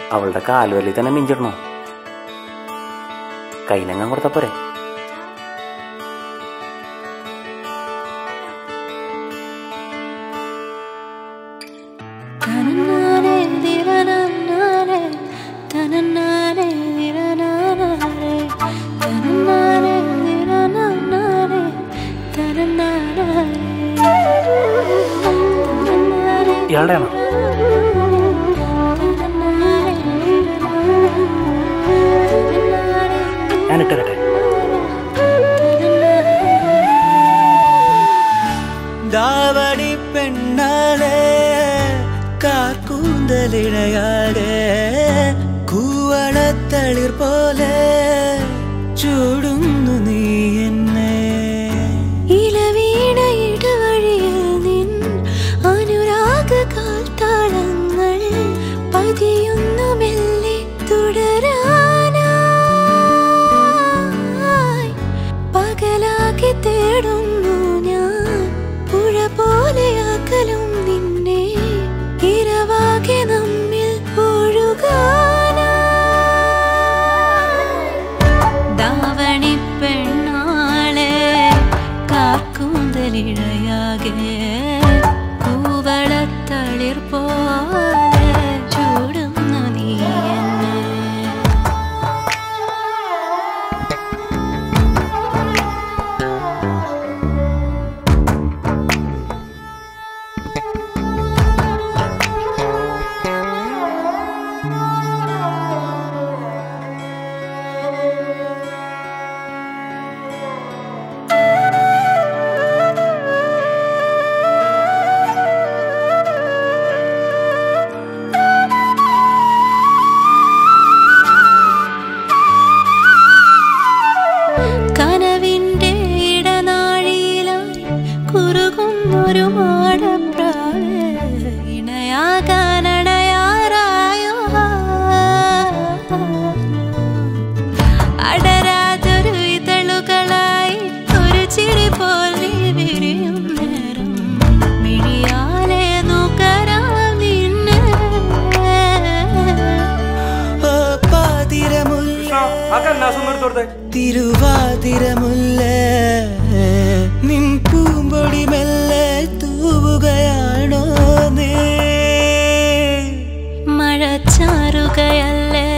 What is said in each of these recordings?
അവളുടെ കാലുവല്ലി തന്നെ മിഞ്ചിടണോ കയ്യിലെങ്ങാൻ കൊടുത്താ പോരെ തനന്നാനെ ദിരനന്നാനെ തനന്നാനെ ദിരനാനാരെ തനന്നാനെ ദിരനന്നാനെ തനന്നാനാരെ ഇയാളുടെ ആണോ ഞാൻ ഇട്ടുതരട്ടെ ദാവണി പെണ്ണാളെ കാർക്കൂന്തലിഴയാകെ കൂവളത്തളിർ പോലെ ചൂടുന്നു നീ എന്നെ ഇലവീണ ഇടവഴിയിൽ നിൻ അനുരാഗ കാൽത്താളങ്ങൾ പതിയുന്നു മെല്ലെ തുടരാനായി പകലാക്കി തേടുന്നു ഞാൻ പുഴ പോലെ അകലും നിന്നെ ഇരവാകെ നമ്മിൽ ഒഴുകാനായി ദാവണി പെണ്ണാളെ കാക്കൂന്തലിഴയാകെ കൂവളത്തളിർ പോലെ ചൂടുന്നു നീ എന്നെ കനവിന്റെ ഇടനാഴിയിലായി കുറുകുന്നൊരു മാടപ്രാവ് ഇണയാകാനടയാറായോ അടരാതൊരു ഇതളുകളായി ഒരു ചിരി പോലെ വിരിയും നേരം മിഴിയാലെ നുകരാം നിന്നെ ഓ പാതിരമുല്ല തിരുവാതിരമുല്ല നിൻ പൂമ്പൊടി മെല്ലെ തൂവുകയാണോ നീ മഴച്ചാറുകയല്ലേ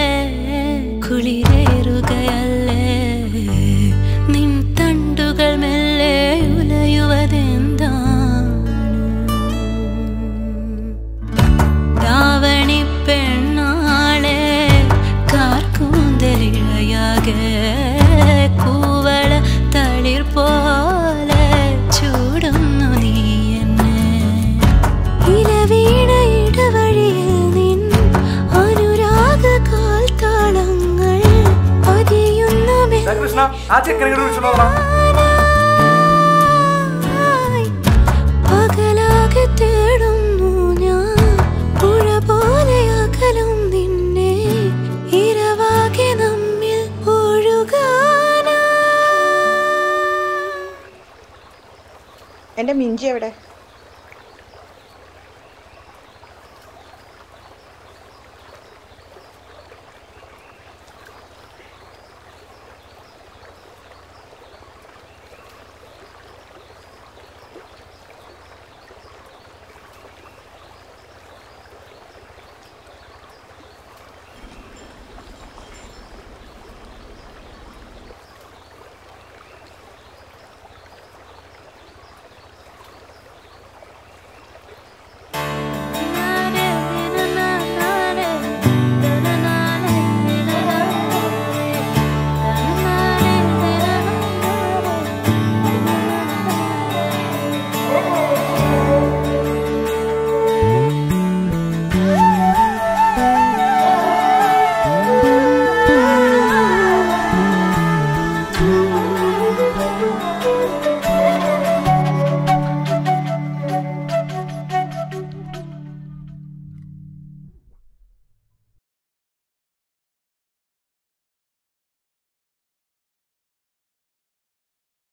കുളിരേറുകയല്ലേ നിൻ തണ്ടുകൾ മെല്ലെ ഉലയുവതെന്താണ് ദാവണി പെണ്ണാളെ കാർക്കൂന്തലിഴയാകെ കൂവള തളിർ പോലെ ചൂടുന്നു നീ എന്നെ ഇലവീണ ഇടവഴിയിൽ നിൻ അനുരാഗ കാൽത്താളങ്ങൾ പതിയുന്നു കൃഷ്ണ ആ ചെക്കനെ വിളിച്ചോളാം മെല്ലായി. പകലാകെ തേടുന്നു ഞാൻ പുഴ പോലെ അകലും നിന്നെ ഇരവാകെ നമ്മിൽ ഒഴുകാനാ എന്റെ മിഞ്ചി എവിടെ